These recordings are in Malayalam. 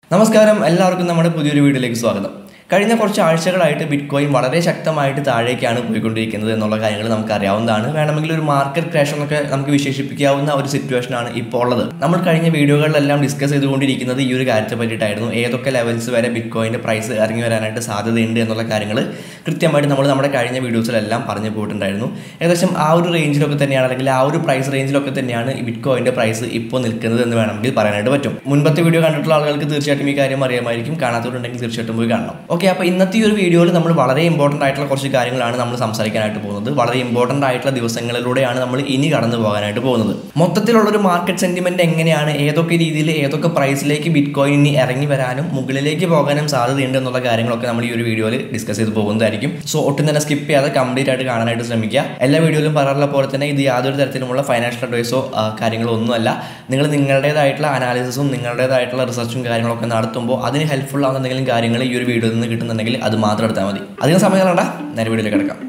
നമസ്കാരം എല്ലാവർക്കും നമ്മുടെ പുതിയൊരു വീഡിയോയിലേക്ക് സ്വാഗതം കഴിഞ്ഞ കുറച്ച് ആഴ്ചകളായിട്ട് ബിറ്റ് കോയിൻ വളരെ ശക്തമായിട്ട് താഴേക്കാണ് പോയിക്കൊണ്ടിരിക്കുന്നത് എന്നുള്ള കാര്യങ്ങൾ നമുക്ക് അറിയാവുന്നതാണ് വേണമെങ്കിൽ ഒരു മാർക്കറ്റ് ക്രാഷ് എന്നൊക്കെ നമുക്ക് വിശേഷിപ്പിക്കാവുന്ന ഒരു സിറ്റുവേഷനാണ് ഇപ്പോൾ ഉള്ളത് നമ്മൾ കഴിഞ്ഞ വീഡിയോകളിലെല്ലാം ഡിസ്കസ് ചെയ്തുകൊണ്ടിരിക്കുന്നത് ഈ ഒരു കാര്യത്തെ പറ്റിയിട്ടായിരുന്നു ഏതൊക്കെ ലെവൽസ് വരെ ബിറ്റ് കോയിൻ്റെ പ്രൈസ് ഇറങ്ങി വരാനായിട്ട് സാധ്യതയുണ്ട് എന്നുള്ള കാര്യങ്ങൾ കൃത്യമായിട്ട് നമ്മൾ നമ്മുടെ കഴിഞ്ഞ വീഡിയോസിലെല്ലാം പറഞ്ഞു പോയിട്ടുണ്ടായിരുന്നു ഏകദേശം ആ ഒരു റേഞ്ചിലൊക്കെ തന്നെയാണ് അല്ലെങ്കിൽ ആ ഒരു പ്രൈസ് റേഞ്ചിലൊക്കെ തന്നെയാണ് ഈ ബിറ്റ് കോയിൻ്റെ പ്രൈസ് ഇപ്പോൾ നിൽക്കുന്നത് എന്ന് വേണമെങ്കിൽ പറയാനായിട്ട് പറ്റും മുൻപത്തെ വീഡിയോ കണ്ടിട്ടുള്ള ആളുകൾക്ക് തീർച്ചയായിട്ടും ഈ കാര്യം അറിയാമായിരിക്കും കാണാത്തവരുണ്ടെങ്കിൽ തീർച്ചയായിട്ടും പോയി കാണണം ഓക്കെ അപ്പോൾ ഇന്നത്തെ ഈ ഒരു വീഡിയോയിൽ നമ്മൾ വളരെ ഇമ്പോർട്ടൻ്റ് ആയിട്ടുള്ള കുറച്ച് കാര്യങ്ങളാണ് നമ്മൾ സംസാരിക്കാനായിട്ട് പോകുന്നത് വളരെ ഇമ്പോർട്ടൻ്റ് ആയിട്ടുള്ള ദിവസങ്ങളിലൂടെയാണ് നമ്മൾ ഇനി കടന്നു പോകാനായിട്ട് പോകുന്നത് മൊത്തത്തിലുള്ള ഒരു മാർക്കറ്റ് സെന്റിമെന്റ് എങ്ങനെയാണ് ഏതൊക്കെ രീതിയിൽ ഏതൊക്കെ പ്രൈസിലേക്ക് ബിറ്റ് കോയിൻ ഇനി ഇറങ്ങി വരാനും മുകളിലേക്ക് പോകാനും സാധ്യതയുണ്ട് എന്നുള്ള കാര്യങ്ങളൊക്കെ നമ്മൾ ഈ ഒരു വീഡിയോയിൽ ഡിസ്കസ് ചെയ്ത് പോകുന്നതായിരിക്കും സോ ഒട്ടും തന്നെ സ്കിപ്പ് ചെയ്യാതെ കംപ്ലീറ്റ് ആയിട്ട് കാണാനായിട്ട് ശ്രമിക്കുക എല്ലാ വീഡിയോയിലും പറയാറുള്ള പോലെ തന്നെ ഇത് യാതൊരു തരത്തിലുമുള്ള ഫൈനാൻഷ്യൽ അഡ്വൈസോ ആ, കാര്യങ്ങളോ ഒന്നുമല്ല നിങ്ങൾ നിങ്ങളുടേതായിട്ടുള്ള അനാലിസിസും നിങ്ങളുടേതായിട്ടുള്ള റിസർച്ചും കാര്യങ്ങളൊക്കെ നടത്തുമ്പോൾ അതിന് ഹെൽപ്ഫുൾ ആവുന്ന എന്തെങ്കിലും കാര്യങ്ങൾ ഈ ഒരു വീഡിയോയിൽ നിന്ന് കിട്ടുന്നുണ്ടെങ്കിൽ അത് മാത്രം എടുത്താൽ മതി അധികം സമയം കളയണ്ട നേരെ വീഡിയോയിലേക്ക് കിടക്കാം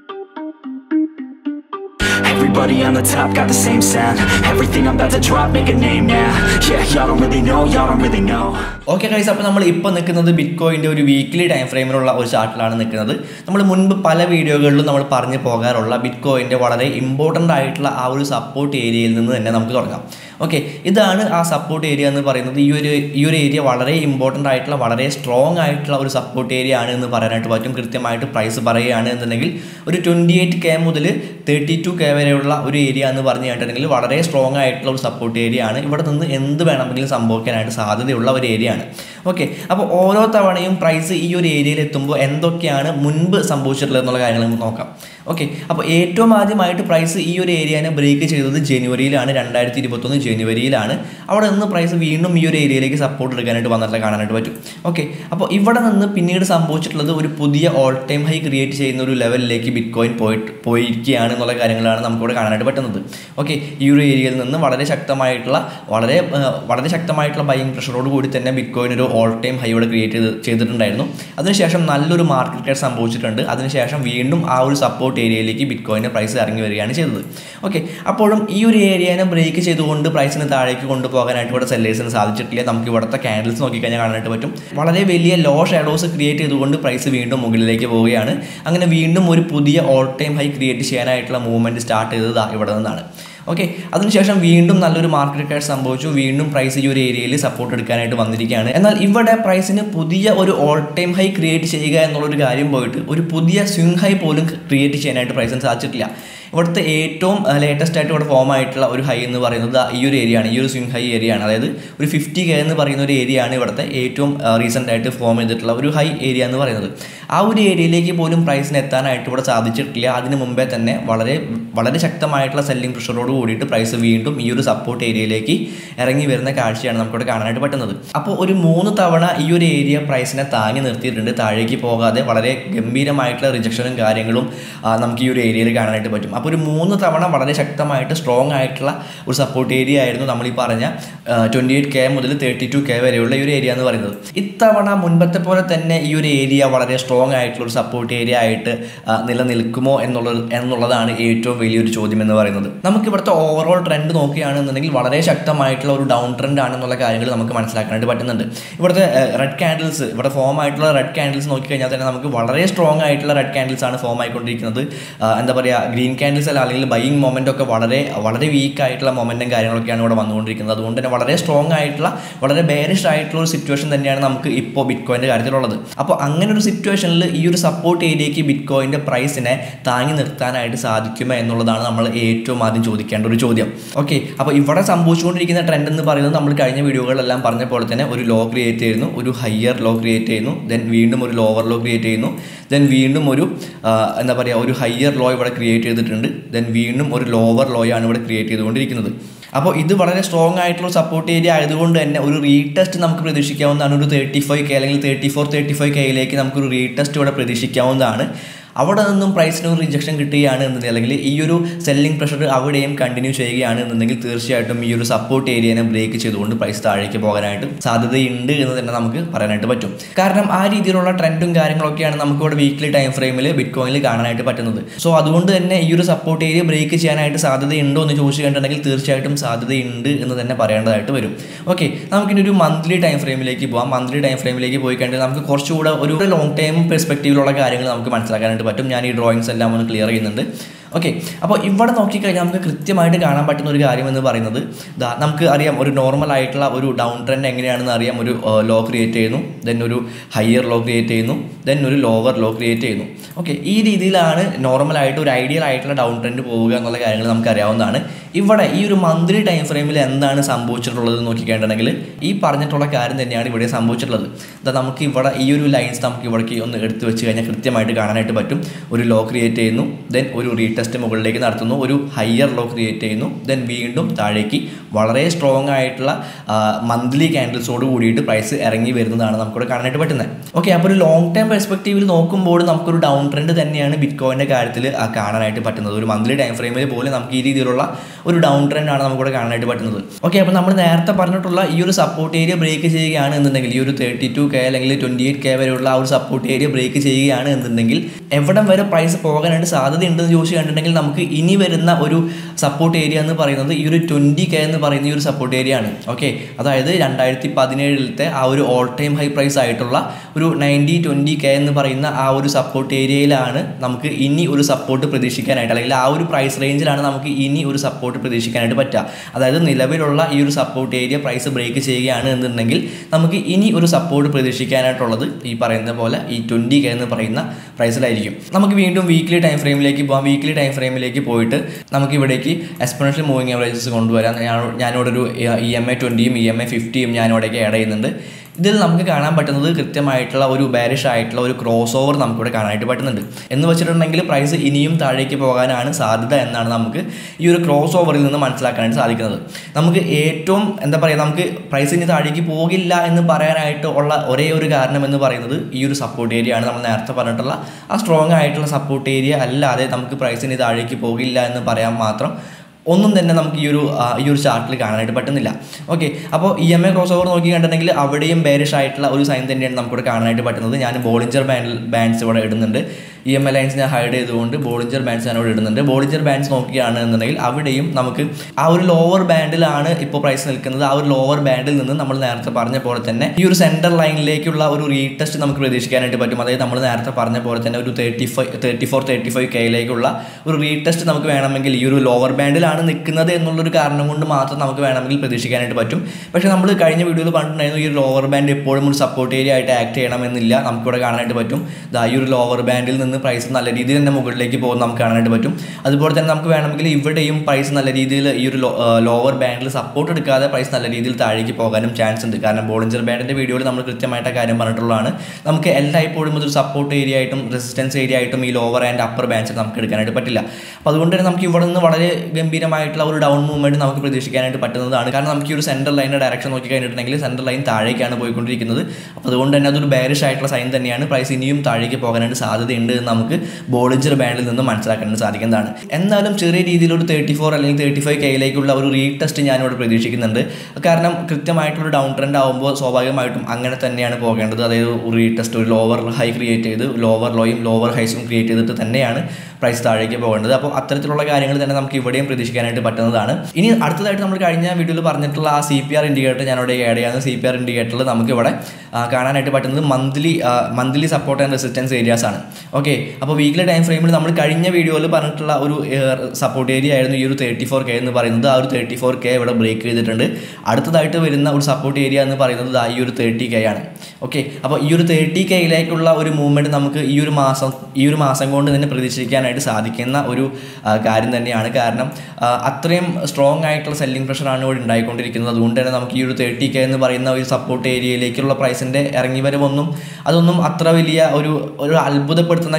Everybody on the top got the same sound Everything I'm about to drop, make a name now Yeah, y'all don't really know, y'all don't really know okay കൈസ് അപ്പോൾ നമ്മൾ ഇപ്പോൾ നിൽക്കുന്നത് ബിറ്റ് കോയിൻ്റെ ഒരു വീക്ക്ലി ടൈം ഫ്രെയിമിലുള്ള ഒരു ചാർട്ടിലാണ് നിൽക്കുന്നത് നമ്മൾ മുൻപ് പല വീഡിയോകളിലും നമ്മൾ പറഞ്ഞു പോകാറുള്ള ബിറ്റ് കോയിൻ്റെ വളരെ ഇമ്പോർട്ടൻ്റ് ആയിട്ടുള്ള ആ ഒരു സപ്പോർട്ട് ഏരിയയിൽ നിന്ന് തന്നെ നമുക്ക് തുടങ്ങാം ഓക്കെ ഇതാണ് ആ സപ്പോർട്ട് ഏരിയ എന്ന് പറയുന്നത് ഈ ഒരു ഈ ഒരു ഏരിയ വളരെ ഇമ്പോർട്ടൻ്റ് ആയിട്ടുള്ള വളരെ സ്ട്രോങ് ആയിട്ടുള്ള ഒരു സപ്പോർട്ട് ഏരിയ ആണ് എന്ന് പറയാനായിട്ട് പറ്റും കൃത്യമായിട്ട് പ്രൈസ് പറയുകയാണ് എന്നുണ്ടെങ്കിൽ ഒരു ട്വൻറ്റി എയ്റ്റ് കെ മുതൽ തേർട്ടി ടു കെ വരെയുള്ള ഒരു ഏരിയ എന്ന് പറഞ്ഞു കഴിഞ്ഞിട്ടുണ്ടെങ്കിൽ വളരെ സ്ട്രോങ് ആയിട്ടുള്ള ഒരു സപ്പോർട്ട് ഏരിയ ആണ് ഇവിടെ നിന്ന് എന്ത് വേണമെങ്കിലും സംഭവിക്കാനായിട്ട് സാധ്യതയുള്ള ഒരു ഏരിയ ആണ് ഓക്കെ അപ്പോൾ ഓരോ തവണയും പ്രൈസ് ഈ ഒരു ഏരിയയിൽ എത്തുമ്പോൾ എന്തൊക്കെയാണ് മുൻപ് സംഭവിച്ചിട്ടുള്ളത് എന്നുള്ള കാര്യങ്ങൾ നമുക്ക് നോക്കാം ഓക്കെ അപ്പോൾ ഏറ്റവും ആദ്യമായിട്ട് പ്രൈസ് ഈ ഒരു ഏരിയനെ ബ്രേക്ക് ചെയ്തത് ജനുവരിയിലാണ് രണ്ടായിരത്തി ഇരുപത്തൊന്ന് ജനുവരിയിലാണ് അവിടെ നിന്ന് പ്രൈസ് വീണ്ടും ഈ ഒരു ഏരിയയിലേക്ക് സപ്പോർട്ട് എടുക്കാനായിട്ട് വന്നിട്ട് കാണാനായിട്ട് പറ്റും ഓക്കെ അപ്പോൾ ഇവിടെ നിന്ന് പിന്നീട് സംഭവിച്ചിട്ടുള്ളത് ഒരു പുതിയ ഓൾ ടൈം ഹൈ ക്രിയേറ്റ് ചെയ്യുന്ന ഒരു ലെവലിലേക്ക് ബിറ്റ് കോയിൻ പോയിട്ട് പോയിരിക്കുകയാണ് എന്നുള്ള കാര്യങ്ങളാണ് നമുക്കിവിടെ കാണാനായിട്ട് പറ്റുന്നത് ഓക്കെ ഈ ഒരു ഏരിയയിൽ നിന്ന് വളരെ ശക്തമായിട്ടുള്ള വളരെ ആ, വളരെ ശക്തമായിട്ടുള്ള ബൈയിങ് പ്രഷറോട് കൂടി തന്നെ ബിറ്റ് കോയിൻ ഒരു ഓൾ ടൈം ഹൈ ഇവിടെ ക്രിയേറ്റ് ചെയ്ത് ചെയ്തിട്ടുണ്ടായിരുന്നു അതിനുശേഷം നല്ലൊരു മാർക്കറ്റ് ക്രാഷ് സംഭവിച്ചിട്ടുണ്ട് അതിനുശേഷം വീണ്ടും ആ ഒരു സപ്പോർട്ട് ഏരിയയിലേക്ക് ബിറ്റ് കോയിൻ്റെ പ്രൈസ് ഇറങ്ങി വരികയാണ് ചെയ്തത് ഓക്കെ അപ്പോഴും ഈ ഒരു ഏരിയനെ ബ്രേക്ക് ചെയ്തുകൊണ്ട് പ്രൈസിന് താഴേക്ക് കൊണ്ടുപോകാനായിട്ട് ഇവിടെ സെല്ലേഴ്സിന് സാധിച്ചിട്ടില്ല നമുക്ക് ഇവിടുത്തെ ക്യാൻഡിൽസ് നോക്കിക്കഴിഞ്ഞാൽ കാണാനായിട്ട് പറ്റും വളരെ വലിയ ലോ ഷാഡോസ് ക്രിയേറ്റ് ചെയ്തുകൊണ്ട് പ്രൈസ് വീണ്ടും മുകളിലേക്ക് പോവുകയാണ് അങ്ങനെ വീണ്ടും ഒരു പുതിയ ഓൾ ടൈം ഹൈ ക്രിയേറ്റ് ചെയ്യാനായിട്ടുള്ള മൂവ്മെൻറ്റ് സ്റ്റാർട്ട് ചെയ്തത് ദാ ഇവിടെ നിന്നാണ് ഓക്കെ അതിനുശേഷം വീണ്ടും നല്ലൊരു മാർക്കറ്റ് ക്രാഷ് സംഭവിച്ചു വീണ്ടും പ്രൈസ് ഈ ഒരു ഏരിയയിൽ സപ്പോർട്ട് എടുക്കാനായിട്ട് വന്നിരിക്കുകയാണ് എന്നാൽ ഇവിടെ പ്രൈസിന് പുതിയ ഒരു ഓൾ ടൈം ഹൈ ക്രിയേറ്റ് ചെയ്യുക എന്നുള്ളൊരു കാര്യം പോയിട്ട് ഒരു പുതിയ സ്വിംഗ് ഹൈ പോലും ക്രിയേറ്റ് ചെയ്യാനായിട്ട് പ്രൈസിന് സാധിച്ചിട്ടില്ല ഇവിടുത്തെ ഏറ്റവും ലേറ്റസ്റ്റ് ആയിട്ട് ഇവിടെ ഫോം ആയിട്ടുള്ള ഒരു ഹൈ എന്ന് പറയുന്നത് ദാ ഈ ഒരു ഏരിയ ആണ് ഈ ഒരു സ്വിംഗ് ഹൈ ഏരിയ ആണ് അതായത് ഒരു ഫിഫ്റ്റി കെ എന്ന് പറയുന്ന ഒരു ഏരിയ ആണ് ഇവിടുത്തെ ഏറ്റവും റീസെൻ്റ് ആയിട്ട് ഫോം ചെയ്തിട്ടുള്ള ഒരു ഹൈ ഏരിയ എന്ന് പറയുന്നത് ആ ഒരു ഏരിയയിലേക്ക് പോലും പ്രൈസിന് എത്താനായിട്ട് ഇവിടെ സാധിച്ചിട്ടില്ല അതിന് മുമ്പേ തന്നെ വളരെ വളരെ ശക്തമായിട്ടുള്ള സെല്ലിംഗ് പ്രഷറോട് കൂടിയിട്ട് പ്രൈസ് വീണ്ടും ഈ ഒരു സപ്പോർട്ട് ഏരിയയിലേക്ക് ഇറങ്ങി വരുന്ന കാഴ്ചയാണ് നമുക്കിവിടെ കാണാനായിട്ട് പറ്റുന്നത് അപ്പോൾ ഒരു മൂന്ന് തവണ ഈ ഒരു ഏരിയ പ്രൈസിനെ താങ്ങി നിർത്തിയിട്ടുണ്ട് താഴേക്ക് പോകാതെ വളരെ ഗംഭീരമായിട്ടുള്ള റിജക്ഷനും കാര്യങ്ങളും ആ, നമുക്ക് ഈ ഒരു ഏരിയയിൽ കാണാനായിട്ട് പറ്റും അപ്പോൾ ഒരു മൂന്ന് തവണ വളരെ ശക്തമായിട്ട് സ്ട്രോങ് ആയിട്ടുള്ള ഒരു സപ്പോർട്ട് ഏരിയ ആയിരുന്നു നമ്മൾ ഈ പറഞ്ഞ ട്വൻറ്റി എയ്റ്റ് കെ മുതൽ തേർട്ടി ടു കെ വരെയുള്ള ഈ ഒരു ഏരിയ എന്ന് പറയുന്നത് ഇത്തവണ മുൻപത്തെ പോലെ തന്നെ ഈ ഒരു ഏരിയ വളരെ സ്ട്രോങ് ആയിട്ടുള്ള ഒരു സപ്പോർട്ട് ഏരിയ ആയിട്ട് ആ, നിലനിൽക്കുമോ എന്നുള്ളത് എന്നുള്ളതാണ് ഏറ്റവും വലിയൊരു ചോദ്യം എന്ന് പറയുന്നത് നമുക്ക് ഇവിടുത്തെ ഓവറോൾ ട്രെൻഡ് നോക്കുകയാണെന്നുണ്ടെങ്കിൽ വളരെ ശക്തമായിട്ടുള്ള ഒരു ഡൗൺ ട്രെൻഡ് ആണെന്നുള്ള കാര്യങ്ങൾ നമുക്ക് മനസ്സിലാക്കാനായിട്ട് പറ്റുന്നുണ്ട് ഇവിടുത്തെ റെഡ് ക്യാൻഡിൽസ് ഇവിടെ ഫോം ആയിട്ടുള്ള റെഡ് ക്യാൻഡിൽസ് നോക്കിക്കഴിഞ്ഞാൽ തന്നെ നമുക്ക് വളരെ സ്ട്രോങ് ആയിട്ടുള്ള റെഡ് ക്യാൻഡിൽസ് ആണ് ഫോം ആയിക്കൊണ്ടിരിക്കുന്നത് ആ, എന്താ പറയുക ഗ്രീൻ ക്യാൻഡിൽസ് അല്ല അല്ലെങ്കിൽ ബൈയിങ് മൊമെൻ്റ് ഒക്കെ വളരെ വളരെ വീക്ക് ആയിട്ടുള്ള മൊമെൻറ്റും കാര്യങ്ങളൊക്കെയാണ് ഇവിടെ വന്നുകൊണ്ടിരിക്കുന്നത് അതുകൊണ്ട് തന്നെ വളരെ സ്ട്രോങ് ആയിട്ടുള്ള വളരെ ബേരിഷ് ആയിട്ടുള്ള ഒരു സിറ്റുവേഷൻ തന്നെയാണ് നമുക്ക് ഇപ്പോൾ ബിറ്റ് കോയിൻ്റെ കാര്യത്തിലുള്ളത് അപ്പോൾ അങ്ങനെ ഒരു സിറ്റുവേഷനിൽ ഈ ഒരു സപ്പോർട്ട് ഏരിയയ്ക്ക് ബിറ്റ് കോയിൻ്റെ പ്രൈസിനെ താങ്ങി നിർത്താനായിട്ട് സാധിക്കുമോ എന്നുള്ളതാണ് നമ്മൾ ഏറ്റവും ആദ്യം ചോദിക്കേണ്ട ഒരു ചോദ്യം ഓക്കെ അപ്പോൾ ഇവിടെ സംഭവിച്ചുകൊണ്ടിരിക്കുന്ന ട്രെൻഡ് എന്ന് പറയുന്നത് നമ്മൾ കഴിഞ്ഞ വീഡിയോകളിലെല്ലാം പറഞ്ഞ പോലെ തന്നെ ഒരു ലോ ക്രിയേറ്റ് ചെയ്യുന്നു ഒരു ഹയർ ലോ ക്രിയേറ്റ് ചെയ്യുന്നു ദെൻ വീണ്ടും ഒരു ലോവർ ലോ ക്രിയേറ്റ് ചെയ്യുന്നു ദെൻ വീണ്ടും ഒരു ആ, എന്താ പറയുക ഒരു ഹയർ ലോ ഇവിടെ ക്രിയേറ്റ് ചെയ്തിട്ടുണ്ട് ദെൻ വീണ്ടും ഒരു ലോവർ ലോയാണ് ഇവിടെ ക്രിയേറ്റ് ചെയ്തുകൊണ്ടിരിക്കുന്നത് അപ്പോൾ ഇത് വളരെ സ്ട്രോങ് ആയിട്ടുള്ള സപ്പോർട്ട് ഏരിയ ആയതുകൊണ്ട് തന്നെ ഒരു റീടെസ്റ്റ് നമുക്ക് പ്രതീക്ഷിക്കാവുന്നതാണ് ഒരു തേർട്ടി ഫൈവ് കെ അല്ലെങ്കിൽ തേർട്ടി ഫോർ തേർട്ടി ഫൈവ് കെയിലേക്ക് നമുക്കൊരു റീടെസ്റ്റ് ഇവിടെ പ്രതീക്ഷിക്കാവുന്നതാണ് അവിടെ നിന്നും പ്രൈസിന് ഒരു റിജക്ഷൻ കിട്ടുകയാണ് എന്നുണ്ടെങ്കിൽ അല്ലെങ്കിൽ ഈ ഒരു സെല്ലിംഗ് പ്രഷർ അവിടെയും കണ്ടിന്യൂ ചെയ്യുകയാണ് എന്നുണ്ടെങ്കിൽ തീർച്ചയായിട്ടും ഈ ഒരു സപ്പോർട്ട് ഏരിയനെ ബ്രേക്ക് ചെയ്തുകൊണ്ട് പ്രൈസ് താഴേക്ക് പോകാനായിട്ട് സാധ്യതയുണ്ട് എന്ന് തന്നെ നമുക്ക് പറയാനായിട്ട് പറ്റും കാരണം ആ രീതിയിലുള്ള ട്രെൻഡും കാര്യങ്ങളൊക്കെയാണ് നമുക്ക് ഇവിടെ വീക്ക്ലി ടൈം ഫ്രെയിമിൽ ബിറ്റ് കോയിനിൽ കാണാനായിട്ട് പറ്റുന്നത് സോ അതുകൊണ്ട് തന്നെ ഈ ഒരു സപ്പോർട്ട് ഏരിയ ബ്രേക്ക് ചെയ്യാനായിട്ട് സാധ്യതയുണ്ടോ എന്ന് ചോദിച്ചു കഴിഞ്ഞിട്ടുണ്ടെങ്കിൽ തീർച്ചയായിട്ടും സാധ്യതയുണ്ട് എന്ന് തന്നെ പറയേണ്ടതായിട്ട് വരും ഓക്കെ നമുക്കിനി ഒരു മന്ത്ലി ടൈം ഫ്രെയിമിലേക്ക് പോകാം മന്ത്ലി ടൈം ഫ്രെയിമിലേക്ക് പോയി കഴിഞ്ഞാൽ നമുക്ക് കുറച്ചുകൂടെ ഒരു ലോങ് ടൈം പെർസ്പെക്റ്റീവിലുള്ള കാര്യങ്ങൾ നമുക്ക് മനസ്സിലാക്കാനായിട്ട് പറ്റും ഞാൻ ഈ ഡ്രോയിങ്സ് എല്ലാം ഒന്ന് ക്ലിയർ ചെയ്യുന്നുണ്ട് ഓക്കെ അപ്പോൾ ഇവിടെ നോക്കിക്കഴിഞ്ഞാൽ നമുക്ക് കൃത്യമായിട്ട് കാണാൻ പറ്റുന്ന ഒരു കാര്യം എന്ന് പറയുന്നത് ദാ നമുക്ക് അറിയാം ഒരു നോർമൽ ആയിട്ടുള്ള ഒരു ഡൗൺ ട്രെൻഡ് എങ്ങനെയാണെന്ന് അറിയാം ഒരു ലോ ക്രിയേറ്റ് ചെയ്യുന്നു ദെൻ ഒരു ഹയർ ലോ ക്രിയേറ്റ് ചെയ്യുന്നു ദെൻ ഒരു ലോവർ ലോ ക്രിയേറ്റ് ചെയ്യുന്നു ഓക്കെ ഈ രീതിയിലാണ് നോർമലായിട്ട് ഒരു ഐഡിയൽ ആയിട്ടുള്ള ഡൗൺ ട്രെൻഡ് പോവുക എന്നുള്ള കാര്യങ്ങൾ നമുക്ക് അറിയാവുന്നതാണ് ഇവിടെ ഈ ഒരു മന്ത്ലി ടൈം ഫ്രെയിമിൽ എന്താണ് സംഭവിച്ചിട്ടുള്ളത് എന്ന് നോക്കിക്കഴിഞ്ഞിട്ടുണ്ടെങ്കിൽ ഈ പറഞ്ഞിട്ടുള്ള കാര്യം തന്നെയാണ് ഇവിടെ സംഭവിച്ചിട്ടുള്ളത് ഇതാ നമുക്ക് ഇവിടെ ഈ ഒരു ലൈൻസ് നമുക്ക് ഇവിടേക്ക് ഒന്ന് എടുത്തു വെച്ച് കഴിഞ്ഞാൽ കൃത്യമായിട്ട് കാണാനായിട്ട് പറ്റും ഒരു ലോ ക്രിയേറ്റ് ചെയ്യുന്നു ദെൻ ഒരു റീടെസ്റ്റ് മുകളിലേക്ക് നടത്തുന്നു ഒരു ഹയർ ലോ ക്രിയേറ്റ് ചെയ്യുന്നു ദെൻ വീണ്ടും താഴേക്ക് വളരെ സ്ട്രോങ് ആയിട്ടുള്ള മന്ത്ലി ക്യാൻഡിൽസോട് കൂടിയിട്ട് പ്രൈസ് ഇറങ്ങി വരുന്നതാണ് നമുക്കിവിടെ കാണാനായിട്ട് പറ്റുന്നത് ഓക്കെ അപ്പോൾ ഒരു ലോങ് ടൈം പെർസ്പെക്റ്റീവിൽ നോക്കുമ്പോൾ നമുക്കൊരു ഡൗൺ ട്രെൻഡ് തന്നെയാണ് ബിറ്റ് കോയിൻ്റെ കാര്യത്തിൽ കാണാനായിട്ട് പറ്റുന്നത് ഒരു മന്ത്ലി ടൈം ഫ്രെയിമിൽ പോലും നമുക്ക് ഈ രീതിയിലുള്ള ഒരു ഡൗൺ ട്രെൻഡ് ആണ് നമുക്കിവിടെ കാണാനായിട്ട് പറ്റുന്നത് ഓക്കെ അപ്പോൾ നമ്മൾ നേരത്തെ പറഞ്ഞിട്ടുള്ള ഈ ഒരു സപ്പോർട്ട് ഏരിയ ബ്രേക്ക് ചെയ്യുകയാണ് എന്നുണ്ടെങ്കിൽ ഈ ഒരു തേർട്ടി ടു കെ അല്ലെങ്കിൽ ട്വൻറ്റി എയ്റ്റ് കെ വരെയുള്ള ആ ഒരു സപ്പോർട്ട് ഏരിയ ബ്രേക്ക് ചെയ്യുകയാണ് എന്നുണ്ടെങ്കിൽ എവിടം വരെ പ്രൈസ് പോകാനായിട്ട് സാധ്യതയുണ്ടെന്ന് ചോദിച്ചു കണ്ടിട്ടുണ്ടെങ്കിൽ നമുക്ക് ഇനി വരുന്ന ഒരു സപ്പോർട്ട് ഏരിയ എന്ന് പറയുന്നത് ഈ ഒരു ട്വൻറ്റി കെ എന്ന് പറയുന്ന ഈ ഒരു സപ്പോർട്ട് ഏരിയ ആണ് ഓക്കെ അതായത് രണ്ടായിരത്തി പതിനേഴിലത്തെ ആ ഒരു ഓൾ ടൈം ഹൈ പ്രൈസ് ആയിട്ടുള്ള ഒരു നയൻറ്റി ട്വൻറ്റി കെ എന്ന് പറയുന്ന ആ ഒരു സപ്പോർട്ട് ഏരിയയിലാണ് നമുക്ക് ഇനി ഒരു സപ്പോർട്ട് പ്രതീക്ഷിക്കാനായിട്ട് അല്ലെങ്കിൽ ആ ഒരു പ്രൈസ് റേഞ്ചിലാണ് നമുക്ക് ഇനി ഒരു സപ്പോർട്ട് പ്രതീക്ഷിക്കാനായിട്ട് പറ്റുക അതായത് നിലവിലുള്ള ഈ ഒരു സപ്പോർട്ട് ഏരിയ പ്രൈസ് ബ്രേക്ക് ചെയ്യുകയാണ് എന്നുണ്ടെങ്കിൽ നമുക്ക് ഇനി ഒരു സപ്പോർട്ട് പ്രതീക്ഷിക്കാനായിട്ടുള്ളത് ഈ പറയുന്ന പോലെ ഈ ട്വൻറ്റി കെ എന്ന് പറയുന്ന പ്രൈസിലായിരിക്കും നമുക്ക് വീണ്ടും വീക്ക്ലി ടൈം ഫ്രെയിമിലേക്ക് പോകാം വീക്ക്ലി ടൈം ഫ്രെയിമിലേക്ക് പോയിട്ട് നമുക്ക് ഇവിടേക്ക് എക്സ്പെൻഷ്യൽ മൂവിങ് ആവറേജസ് കൊണ്ടുവരാം ഞാൻ ഞാനിവിടെ ഒരു ഇ എം ഐ ട്വൻറ്റിയും ഇ എം ഐ ഫിഫ്റ്റിയും ഞാനിവിടേക്ക് ആഡ് ചെയ്യുന്നുണ്ട് ഇതിൽ നമുക്ക് കാണാൻ പറ്റുന്നത് കൃത്യമായിട്ടുള്ള ഒരു ബാരിഷ് ആയിട്ടുള്ള ഒരു ക്രോസ് ഓവർ നമുക്കിവിടെ കാണാനായിട്ട് പറ്റുന്നുണ്ട് എന്ന് വെച്ചിട്ടുണ്ടെങ്കിൽ പ്രൈസ് ഇനിയും താഴേക്ക് പോകാനാണ് സാധ്യത എന്നാണ് നമുക്ക് ഈ ഒരു ക്രോസ് ഓവറിൽ നിന്ന് മനസ്സിലാക്കാനായിട്ട് സാധിക്കുന്നത് നമുക്ക് ഏറ്റവും എന്താ പറയുക നമുക്ക് പ്രൈസ് ഇനി താഴേക്ക് പോകില്ല എന്ന് പറയാനായിട്ട് ഉള്ള ഒരേ ഒരു കാരണം എന്ന് പറയുന്നത് ഈ ഒരു സപ്പോർട്ട് ഏരിയ ആണ് നമ്മൾ നേരത്തെ പറഞ്ഞിട്ടുള്ള ആ സ്ട്രോങ് ആയിട്ടുള്ള സപ്പോർട്ട് ഏരിയ അല്ലാതെ നമുക്ക് പ്രൈസ് ഇനി താഴേക്ക് പോകില്ല എന്ന് പറയാൻ മാത്രം ഒന്നും തന്നെ നമുക്ക് ഈ ഒരു ഈ ഒരു ചാർട്ടിൽ കാണാനായിട്ട് പറ്റുന്നില്ല ഓക്കെ അപ്പോൾ E M A crossover നോക്കി കണ്ടിട്ടുണ്ടെങ്കിൽ അവിടെയും ബേരിഷ് ആയിട്ടുള്ള ഒരു സൈൻ തന്നെയാണ് നമുക്കിവിടെ കാണാനായിട്ട് പറ്റുന്നത് ഞാൻ ബോളിഞ്ചർ ബാൻഡ് ബാൻഡ്സ് ഇവിടെ ഇടുന്നുണ്ട് ഇ എം എ ലൈൻസ് ഞാൻ ഹൈഡ് ചെയ്തുകൊണ്ട് ബോളിഞ്ചർ ബാൻഡ്സ് ഞാൻ ഇവിടെ ഇടുന്നുണ്ട് ബോളിഞ്ചർ ബാൻഡ്സ് നോക്കുകയാണ് എന്നുണ്ടെങ്കിൽ അവിടെയും നമുക്ക് ആ ഒരു ലോവർ ബാൻഡിലാണ് ഇപ്പോൾ പ്രൈസ് നിൽക്കുന്നത് ആ ഒരു ലോവർ ബാൻഡിൽ നിന്ന് നമ്മൾ നേരത്തെ പറഞ്ഞ പോലെ തന്നെ ഈ ഒരു സെൻറ്റർ ലൈനിലേക്കുള്ള ഒരു റീടെസ്റ്റ് നമുക്ക് പ്രതീക്ഷിക്കാനായിട്ട് പറ്റും അതായത് നമ്മൾ നേരത്തെ പറഞ്ഞ പോലെ തന്നെ ഒരു thirty five thirty four thirty five കെയിലേക്കുള്ള ഒരു റീടെസ്റ്റ് നമുക്ക് വേണമെങ്കിൽ ഈ ഒരു ലോവർ ബാൻഡിലാണ് നിൽക്കുന്നത് എന്നുള്ളൊരു കാരണം കൊണ്ട് മാത്രം നമുക്ക് വേണമെങ്കിൽ പ്രതീക്ഷിക്കാനായിട്ട് പറ്റും പക്ഷേ നമ്മൾ കഴിഞ്ഞ വീഡിയോയിൽ പറഞ്ഞിട്ടുണ്ടായിരുന്നു ഈ ഒരു ലോവർ ബാൻഡ് എപ്പോഴും ഒരു സപ്പോർട്ട് ഏരിയ ആയിട്ട് ആക്ട് ചെയ്യണമെന്നില്ല നമുക്കിവിടെ കാണാനായിട്ട് പറ്റും ദാ ഈ ഒരു ലോവർ ബാൻഡിൽ നിന്ന് പ്രൈസ് നല്ല രീതിയിൽ തന്നെ മുകളിലേക്ക് പോകുന്ന നമുക്ക് കാണാനായിട്ട് പറ്റും അതുപോലെ തന്നെ നമുക്ക് വേണമെങ്കിൽ ഇവിടെയും പ്രൈസ് നല്ല രീതിയിൽ ഈ ഒരു ലോവർ ബാൻഡിൽ സപ്പോർട്ട് എടുക്കാതെ പ്രൈസ് നല്ല രീതിയിൽ താഴേക്ക് പോകാനും ചാൻസ് ഉണ്ട് കാരണം ബോളിഞ്ചർ ബാൻഡിൻ്റെ വീഡിയോയിൽ നമ്മൾ കൃത്യമായിട്ട് കാര്യം പറഞ്ഞിട്ടുള്ളതാണ് നമുക്ക് എല്ലായ്പ്പോഴും ഒരു സപ്പോർട്ട് ഏരിയ ആയിട്ടും റെസിസ്റ്റൻസ് ഏരിയ ആയിട്ടും ഈ ലോവർ ആൻഡ് അപ്പർ ബാൻഡ്സ് നമുക്ക് എടുക്കാനായിട്ട് പറ്റില്ല അപ്പോൾ അതുകൊണ്ട് തന്നെ നമുക്ക് ഇവിടെ നിന്ന് വളരെ ഗംഭീരമായിട്ടുള്ള ഒരു ഡൗൺ മൂവ്മെൻറ്റ് നമുക്ക് പ്രതീക്ഷിക്കാനായിട്ട് പറ്റുന്നതാണ് കാരണം നമുക്ക് ഈ ഒരു സെൻട്രൽ ലൈനിൻ്റെ ഡയറക്ഷൻ നോക്കി കഴിഞ്ഞിട്ടുണ്ടെങ്കിൽ സെൻട്രൽ ലൈൻ താഴേക്കാണ് പോയിക്കൊണ്ടിരിക്കുന്നത് അപ്പോൾ അതുകൊണ്ട് തന്നെ അതൊരു ബാരിഷ് ആയിട്ടുള്ള സൈൻ തന്നെയാണ് പ്രൈസ് ഇനിയും താഴേക്ക് പോകാനായിട്ട് സാധ്യതയുണ്ട് എന്ന് നമുക്ക് ബോളിഞ്ചർ ബാൻഡിൽ നിന്ന് മനസ്സിലാക്കാനായിട്ട് സാധിക്കുന്നതാണ് എന്നാലും ചെറിയ രീതിയിൽ ഒരു തേർട്ടി ഫോർ അല്ലെങ്കിൽ തേർട്ടി ഫൈവ് കെയിലേക്കുള്ള ഒരു റീടെസ്റ്റ് ഞാനിവിടെ പ്രതീക്ഷിക്കുന്നുണ്ട് കാരണം കൃത്യമായിട്ടുള്ള ഡൗൺ ട്രെൻഡ് ആകുമ്പോൾ സ്വാഭാവികമായിട്ടും അങ്ങനെ തന്നെയാണ് പോകേണ്ടത് അതായത് ഒരു റീടെസ്റ്റ് ഒരു ലോവർ ഹൈ ക്രിയേറ്റ് ചെയ്ത് ലോവർ ലോയും ലോവർ ഹൈസും ക്രിയേറ്റ് ചെയ്തിട്ട് തന്നെയാണ് പ്രൈസ് താഴേക്ക് പോകേണ്ടത് അപ്പോൾ അത്തരത്തിലുള്ള കാര്യങ്ങൾ തന്നെ നമുക്ക് ഇവിടെയും പ്രതീക്ഷിക്കാനായിട്ട് പറ്റുന്നതാണ് ഇനി അടുത്തതായിട്ട് നമ്മൾ കഴിഞ്ഞ വീഡിയോയിൽ പറഞ്ഞിട്ടുള്ള ആ സി പി ആർ ഇൻഡിക്കേറ്റർ ഞാനിവിടെ ആഡ് ചെയ്യാവുന്ന സി പി ആർ ഇൻഡിക്കേറ്ററിൽ നമുക്ക് ഇവിടെ കാണാനായിട്ട് പറ്റുന്നത് monthly monthly support and resistance areas ആണ് ഓക്കെ അപ്പോൾ വീക്കിലി ടൈം ഫ്രെയിമിൽ നമ്മൾ കഴിഞ്ഞ വീഡിയോയിൽ പറഞ്ഞിട്ടുള്ള ഒരു സപ്പോർട്ട് ഏരിയ ആയിരുന്നു ഈ ഒരു തേർട്ടി ഫോർ കെ എന്ന് പറയുന്നത് ആ ഒരു തേർട്ടി ഫോർ കെ ഇവിടെ ബ്രേക്ക് ചെയ്തിട്ടുണ്ട് അടുത്തതായിട്ട് വരുന്ന ഒരു സപ്പോർട്ട് ഏരിയ എന്ന് പറയുന്നത് ഈ ഒരു തേർട്ടി കെ ആണ് ഓക്കെ അപ്പോൾ ഈ ഒരു തേർട്ടി കെയിലേക്കുള്ള ഒരു മൂവ്മെൻറ്റ് നമുക്ക് ഈ ഒരു മാസം ഈ ഒരു മാസം കൊണ്ട് തന്നെ പ്രതീക്ഷിക്കാനായിട്ട് സാധിക്കുന്ന ഒരു കാര്യം തന്നെയാണ് കാരണം അത്രയും സ്ട്രോങ് ആയിട്ടുള്ള സെല്ലിംഗ് പ്രഷറാണ് ഇവിടെ ഉണ്ടായിക്കൊണ്ടിരിക്കുന്നത് അതുകൊണ്ട് തന്നെ നമുക്ക് ഈ ഒരു തേർട്ടി കെ എന്ന് പറയുന്ന ഒരു സപ്പോർട്ട് ഏരിയയിലേക്കുള്ള പ്രൈസിൻ്റെ ഇറങ്ങി വരവൊന്നും അതൊന്നും അത്ര വലിയ ഒരു ഒരു അത്ഭുതപ്പെടുത്തുന്ന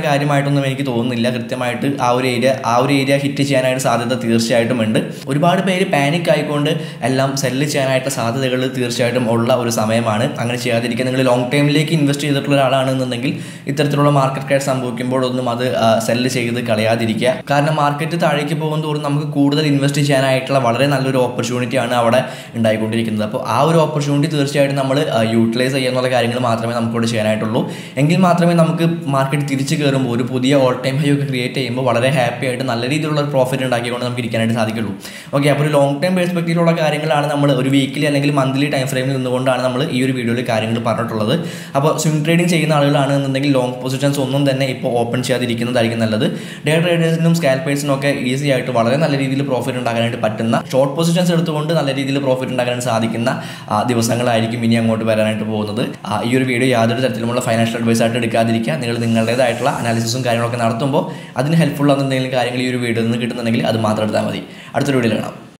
കാര്യമായിട്ടൊന്നും എനിക്ക് തോന്നുന്നില്ല കൃത്യമായിട്ട് ആ ഒരു ഏരിയ ആ ഒരു ഏരിയ ഹിറ്റ് ചെയ്യാനായിട്ട് സാധ്യത തീർച്ചയായിട്ടും ഉണ്ട് ഒരുപാട് പേര് പാനിക് ആയിക്കൊണ്ട് എല്ലാം സെല്ല് ചെയ്യാനായിട്ട് സാധ്യതകൾ തീർച്ചയായിട്ടും ഉള്ള ഒരു സമയമാണ് അങ്ങനെ ചെയ്യാതിരിക്കുക നിങ്ങൾ ലോങ് ടൈമിലേക്ക് ഇൻവെസ്റ്റ് ചെയ്തിട്ടുള്ള ഒരാളാണെന്നുണ്ടെങ്കിൽ ഇത്തരത്തിലുള്ള മാർക്കറ്റ് ക്രാഷ് സംഭവിക്കുമ്പോഴൊന്നും അത് സെല്ല് ചെയ്ത് കളയാതിരിക്കുക കാരണം മാർക്കറ്റ് താഴേക്ക് പോകും തോറും നമുക്ക് കൂടുതൽ ഇൻവെസ്റ്റ് ചെയ്യാനായിട്ടുള്ള വളരെ നല്ലൊരു ഓപ്പർച്യൂണിറ്റിയാണ് അവിടെ ഉണ്ടായിക്കൊണ്ടിരിക്കുന്നത് അപ്പോൾ ആ ഒരു ഓപ്പർച്യൂണിറ്റി തീർച്ചയായിട്ടും നമ്മൾ യൂട്ടിലൈസ് ചെയ്യുന്നുള്ള കാര്യങ്ങൾ മാത്രമേ നമുക്കിവിടെ ചെയ്യാനായിട്ടുള്ളൂ എങ്കിൽ മാത്രമേ നമുക്ക് മാർക്കറ്റ് തിരിച്ചു കയറുമ്പോൾ ഒരു പുതിയ ഓൾ ടൈം ഹൈ ഒക്കെ ക്രിയേറ്റ് ചെയ്യുമ്പോൾ വളരെ ഹാപ്പി ആയിട്ട് നല്ല രീതിയിലുള്ള ഒരു പ്രോഫിറ്റ് ഉണ്ടാക്കിക്കൊണ്ട് നമുക്ക് ഇരിക്കാനായിട്ട് സാധിക്കുള്ളൂ ഓക്കെ അപ്പോൾ ഒരു ലോങ് ടൈം പെർസ്പെക്റ്റീവിലുള്ള കാര്യങ്ങളാണ് നമ്മൾ ഒരു വീക്കിലി അല്ലെങ്കിൽ മന്ത്ലി ടൈം ഫ്രെയിമിൽ നിന്നുകൊണ്ടാണ് നമ്മൾ ഈ ഒരു വീഡിയോയിൽ കാര്യങ്ങൾ പറഞ്ഞിട്ടുള്ളത് അപ്പോൾ സ്വിംഗ് ട്രേഡിംഗ് ചെയ്യുന്ന ആളുകളാണെന്നുണ്ടെങ്കിൽ ലോങ് പൊസിഷൻസ് ഒന്നും തന്നെ ഇപ്പോൾ ഓപ്പൺ ചെയ്യാതിരിക്കുന്നതായിരിക്കും നല്ലത് ഡേ ട്രേഡേഴ്സിനും സ്കാൽപ്പേഴ്സിനും ഒക്കെ ഈസി ആയിട്ട് വളരെ നല്ല രീതിയിൽ പ്രോഫിറ്റ് ഉണ്ടാക്കാനായിട്ട് പറ്റുന്ന ഷോർട്ട് പൊസിഷൻസ് എടുത്തുകൊണ്ട് നല്ല രീതിയിൽ പ്രോഫിറ്റ് ഉണ്ടാക്കാനായിട്ട് സാധിക്കുന്ന ആ, ദിവസങ്ങളായിരിക്കും ഇനി അങ്ങോട്ട് വരാനായിട്ട് പോകുന്നത് ആ, ഈ ഒരു വീഡിയോ യാതൊരു തരത്തിലുമുള്ള ഫൈനാൻഷ്യൽ അഡ്വൈസ് ആയിട്ട് എടുക്കാതിരിക്കുക നിങ്ങൾ നിങ്ങളുടേതായിട്ടുള്ള അനാലിസിസും കാര്യങ്ങളൊക്കെ നടത്തുമ്പോൾ അതിന് ഹെൽപ്ഫുൾ ആകുന്ന എന്തെങ്കിലും കാര്യങ്ങൾ ഈ ഒരു വീഡിയോയിൽ നിന്ന് കിട്ടുന്നുണ്ടെങ്കിൽ അത് മാത്രം എടുത്താൽ മതി അടുത്തൊരു വീഡിയോയിൽ കാണാം